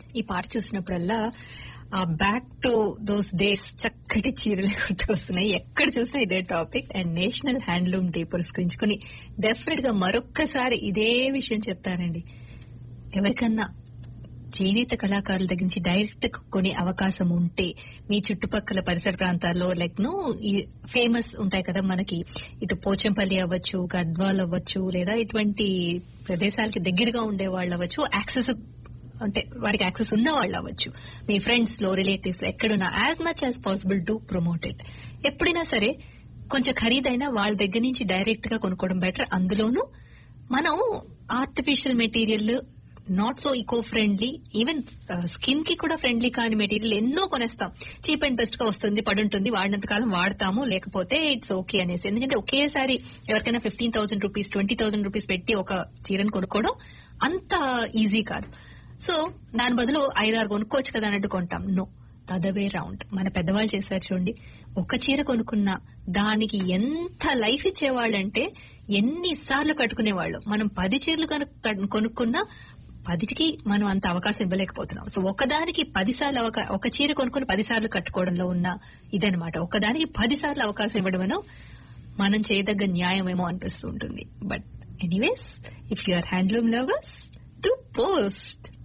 ఈ పాట చూసినప్పుడల్లా ఆ బ్యాక్ టు దోస్ డేస్ చక్కటి చీరలు గుర్తుకొస్తున్నాయి ఎక్కడ చూసినా ఇదే topic and national handloom day పురస్కరించుకుని డెఫినెట్ గా మరొక్కసారి ఇదే విషయం చెప్తానండి ఎవరికన్నా చేనేత కళాకారుల దగ్గర నుంచి డైరెక్ట్ కొనే అవకాశం ఉంటే మీ చుట్టుపక్కల పరిసర ప్రాంతాల్లో లైక్ నో ఈ ఫేమస్ ఉంటాయి కదా మనకి ఇటు పోచంపల్లి అవ్వచ్చు గద్వాల్ అవ్వచ్చు లేదా ఇటువంటి ప్రదేశాలకి దగ్గరగా ఉండే వాళ్ళు అవ్వచ్చు యాక్సెస్ అంటే వారికి యాక్సెస్ ఉన్న వాళ్ళు అవ్వచ్చు మీ ఫ్రెండ్స్ లో రిలేటివ్స్ లో ఎక్కడున్నా as much as possible to promote it ఎప్పుడైనా సరే కొంచెం ఖరీదైన వాళ్ళ దగ్గర నుంచి డైరెక్ట్ గా కొనుక్కోవడం బెటర్ అందులోనూ మనం artificial material not so eco friendly even skin కి కూడా ఫ్రెండ్లీ కాని మెటీరియల్ ఎన్నో కొనేస్తాం చీప్ అండ్ బెస్ట్ గా వస్తుంది పడుంటుంది వాడినంత కాలం వాడతాము లేకపోతే ఇట్స్ ఓకే అనేసి ఎందుకంటే ఒకేసారి ఎవరికైనా fifteen thousand rupees twenty thousand rupees పెట్టి ఒక చీరను కొనుక్కోవడం అంత ఈజీ కాదు సో దాని బదులు ఐదారు కొనుక్కోవచ్చు కదా అన్నట్టు కొంటాం నో అదవే రౌండ్ మన పెద్దవాళ్ళు చేశారు చూడండి ఒక చీర కొనుక్కున్నా దానికి ఎంత లైఫ్ ఇచ్చేవాళ్ళంటే ఎన్నిసార్లు కట్టుకునేవాళ్ళు మనం పది చీరలు కను- కొనుక్కున్నా పదిటికి మనం అంత అవకాశం ఇవ్వలేకపోతున్నాం సో ఒకదానికి పదిసార్లు అవకా ఒక చీర కొనుక్కుని పదిసార్లు కట్టుకోవడంలో ఉన్న ఇదనమాట ఒకదానికి పదిసార్లు అవకాశం ఇవ్వడం మనం చేయదగ్గ న్యాయమేమో అనిపిస్తూ ఉంటుంది but anyways if you are handloom lovers to post